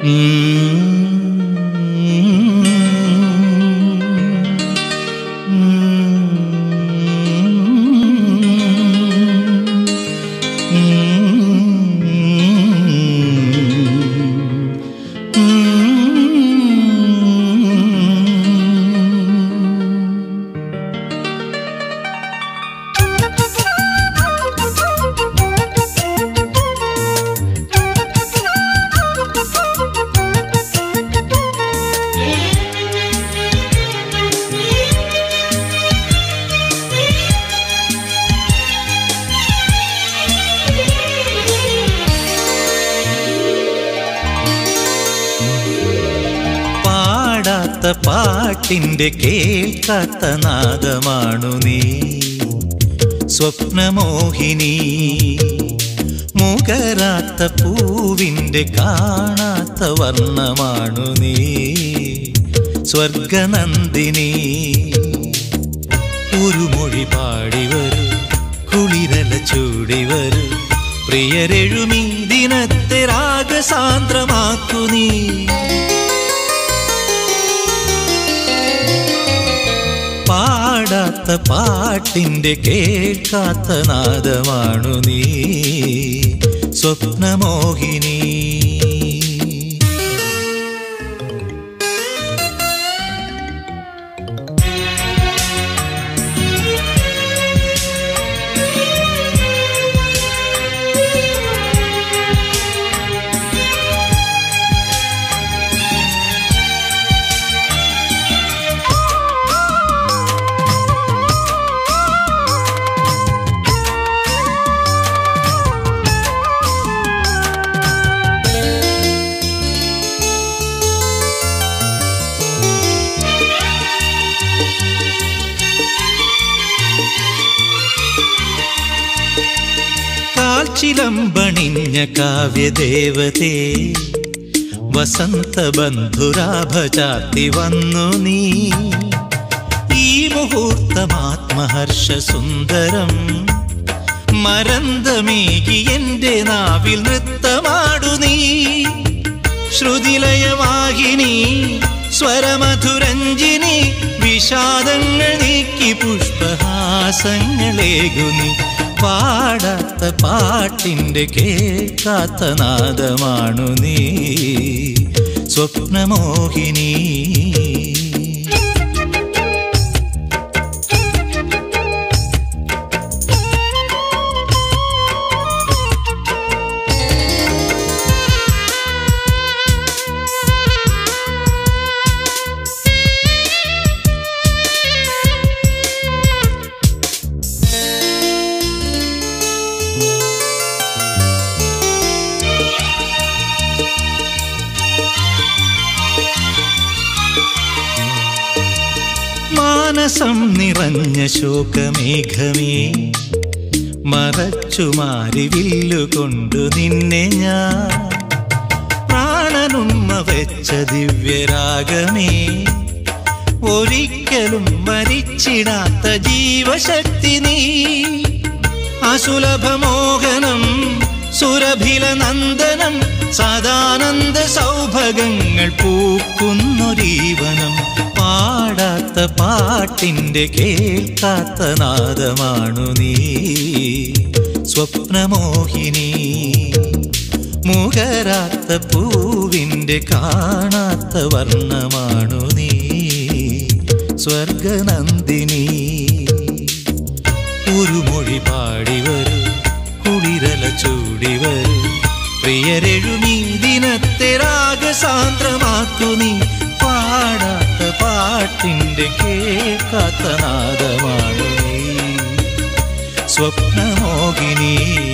പാടാത്ത പാട്ടിന്റെ കേൾക്കാത്ത നാദമാണു നീ സ്വപ്നമോഹിനി മുകരാത്ത പൂവിന്റെ കാണാത്ത വർണ്ണമാണു നീ സ്വർഗനന്ദിനി ഒരു മൊഴി പാടി വരൂ കുളിരല ചൂടി വരൂ പ്രിയരെഴുമീ ദിനത്തെ രാഗസാന്ദ്രമാക്കു നീ പാടാത്ത പാട്ടിന്റെ കേൾക്കാത്ത നാദമാണു നീ സ്വപ്നമോഹിനി കാൽച്ചിലമ്പണിഞ്ഞ കാവ്യദേവതേ വസന്ത ബന്ധുരാഭ ചാർത്തി വന്നു നീ ഈ മുഹൂർത്തമാത്മഹർഷ സുന്ദരം മരന്തമേകി എന്റെ നാവിൽ നൃത്തമാടു നീ ശ്രുതിലയവാഹിനി സ്വരമധുരഞ്ജിനി വിഷാദങ്ങൾ നീക്കി പുഷ്പഹാസങ്ങളേകുനി പാടാത്ത പാട്ടിന്റെ കേൾക്കാത്ത നാദമാണു നീ സ്വപ്നമോഹിനി മാനസം നിറഞ്ഞ ശോകമേഘമേ മറച്ചു മാറി വില്ലുകൊണ്ടു നിന്നെ ഞാൻ പ്രാണനുമ്മ വെച്ച ദിവ്യരാഗമേ ഒരിക്കലും മരിച്ചിടാത്ത ജീവശക്തി നീ അസുലഭമോഹനം സുരഭില നന്ദനം സദാനന്ദ സൗഭഗങ്ങൾ പൂക്കുന്നൊരീവനം പാടാത്ത പാട്ടിന്റെ കേൾക്കാത്ത നാദമാണു നീ സ്വപ്നമോഹിനി മുകരാത്ത പൂവിന്റെ കാണാത്ത വർണ്ണമാണു നീ സ്വർഗനന്ദിനി ഒരു മൊഴി പാടി വരൂ കുളിരല ചൂടി വരൂ പ്രിയരെഴുമീ ദിനത്തെ രാഗസാന്ദ്രമാക്കു നീ പാടാത്ത പാട്ടിന്റെ കേൾക്കാത്ത നാദമാണു നീ സ്വപ്നമോഹിനി